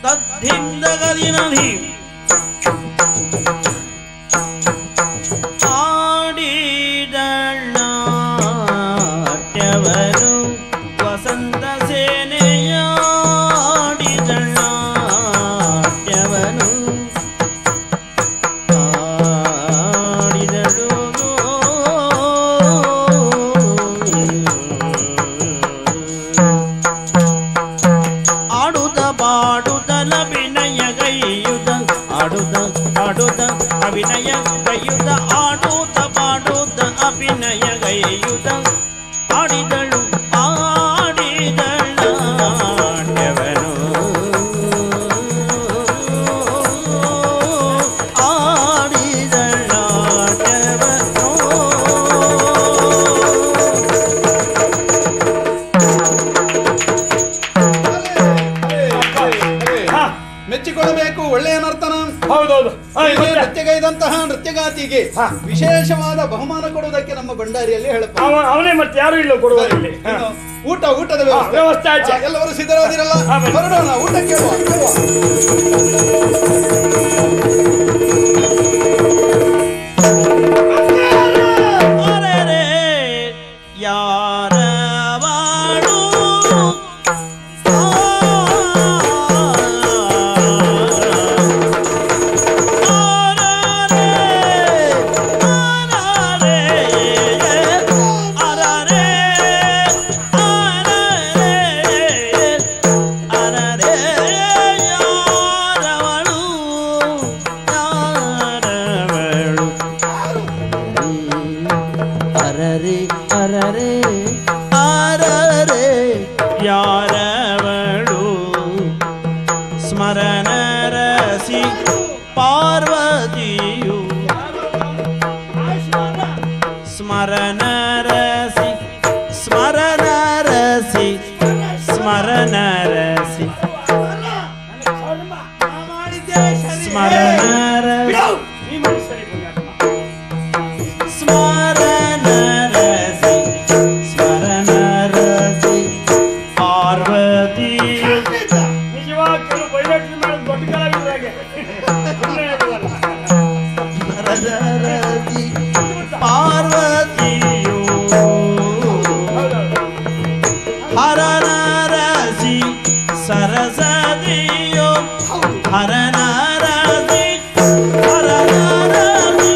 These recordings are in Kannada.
ತದ್ದಿಂದಗದಿನಧಿ ಆಡಿದಳ್ಳಾಟ್ಯವರು ವಸಂತ ಸೇನೆಯಾಡಿದಳ್ಳಾಟ್ಯವನು ಆಡಿದಳು ಆಡುತ್ತ ಪಾಡುತ್ತಲ ವಿನಯ ಗೈಯುತ ಆಡುತ್ತ ಪಾಡುತ್ತ ಅಭಿನಯ ಗೈಯುತ ಆಡುತ್ತ ಪಾಡುತ್ತ ಅಭಿನಯ ಗೈಯುತ ಆಡಿದಳು ಆಡಿದಳು ಆಡ್ಯವನು ಆಡಿದಳು ಆಡ್ಯವನು ಹಾ. ಮೆಚ್ಚಿಕೊಳ್ಳಬೇಕು ಒಳ್ಳೆಯ ನರ್ತನ ಹೌದೌದು ಹಾ, ಹೀಗೆ ಮತ್ತೆ? ನೃತ್ಯಗೈದಂತಹ ನೃತ್ಯಗಾತಿಗೆ ಹಾ. ವಿಶೇಷವಾದ ಬಹುಮಾನ ಕೊಡುವುದಕ್ಕೆ ನಮ್ಮ ಭಂಡಾರಿಯಲ್ಲಿ ಹೇಳಪ್ಪ ಅವ ಅವನೇ ಮತ್ತೆ ಯಾರು ಇಲ್ಲ ಕೊಡುವಲ್ಲಿ ಇನ್ನು ಊಟ ಊಟದ ಹಾ, ವ್ಯವಸ್ಥೆ ವ್ಯವಸ್ಥೆ ಆಚೆ. ಹಾ, ಎಲ್ಲರೂ ಸಿದ್ಧರಾದಿರಲ್ಲ ಹಾ, ಬನ್ನಿ. ಹೊರಡೋಣ ಊಟಕ್ಕೆ ಹೋಗುವ, ಹೋಗುವ. ಅರೆರೆ ಯಾರ ಬಾಳು ಅರರೆ ಅರರೆ ಅರರೆ ಯಾರವಳು ಸ್ಮರಣ ರಸಿ ಪಾರ್ವತಿಯು ಸ್ಮರಣ ರಸಿ ಸ್ಮರಣ ರಸಿ ಸ್ಮರಣ ರಸಿ ಸ್ಮರಣ ರಸಿ ನೀ ಮಾಡಿ ಸರಿ ಪುಣ್ಯಾತ್ಮ. ಸ್ಮರಣ ರಸಿ ಸ್ಮರಣ ರಸಿ ಪಾರ್ವತಿಯು ನಿಜವಾಗ ಕೆಲವು ಬೈರಾಟಿ ಮಾಡಿ ದೊಡ್ಡ ಕಲಾವಿದರಾಗೆ ಸುಮ್ನೆ ಇರೋದಲ್ಲ. ರಸಿ ಪಾರ್ವತಿಯು ಹೌದೌದು. ಹರನ ರಸಿ ಸರಸದಿಯೋ ಹರನ ರಸಿ ಹರನ ರಸಿ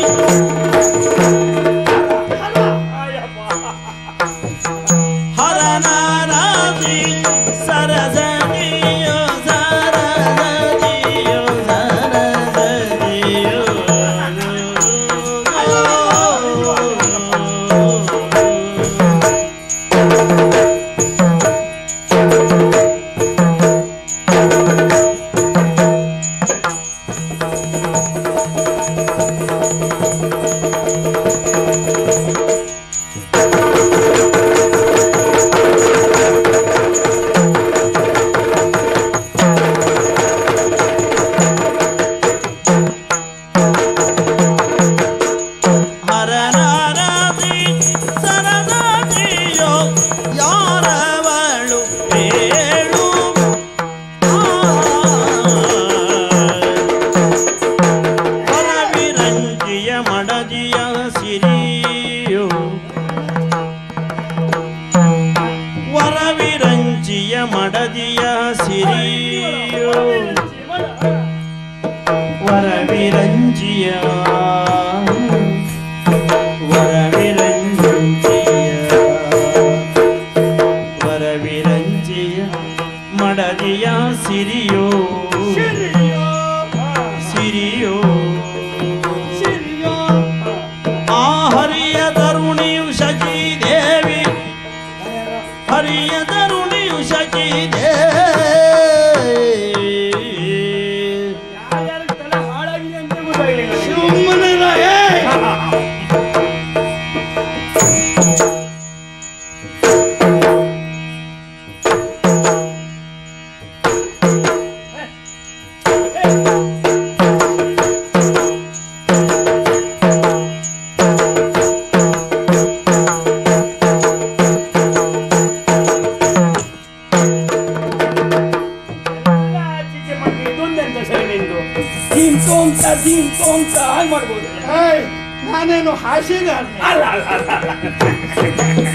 ಆಯಪ್ಪ. ಹರನ ರಸಿ ಸರಸದಿಯೋ ಸರಸದಿಯೋ ಸರಸದಿಯೋ ಹರನಾರತಿ ಸರನದಿಯೋ ಯಾರವಳು ಹೇಳು ಹೊರವಿರಂಜಿಯ ಮಡದಿಯ ಸಿರಿಯೋ ವರವಿರಂಜಿಯ ಮಡದಿಯ ಸಿರಿಯೋ ವರವಿರಂಜಿಯ ವರವಿರಂಜಿಯ ವರವಿರಂಜಿಯ ಮಡದಿಯ ಸಿರಿಯೋ ಸಿರಿಯೋ ಆ ಹರಿಯ ತರುಣಿಯು ಶಚಿ ದೇವಿ ಹರಿಯ ತರುಣಿಯು ಶಚಿ ದೇವಿ ಯಾರ್ಯಾರ ತಲೆ ಹಾಳಾಗಿದೆ ಅಂತ ಗೊತ್ತಾಗ್ಲಿಲ್ಲ ನನಗೆ. ಸುಮ್ಮನಿರ, ಏ! ತೋಂಕ ದೀನ್ ತೋಂಕ ಹಾಗೆ ಮಾಡ್ಬೋದು ಏಯ್, ನಾನೇನು ಹಾಸ್ಯಗಾರ ಅಲ್ಲ ಅಲ್ಲ ಅಲ್ಲ, ಅಲ್ಲ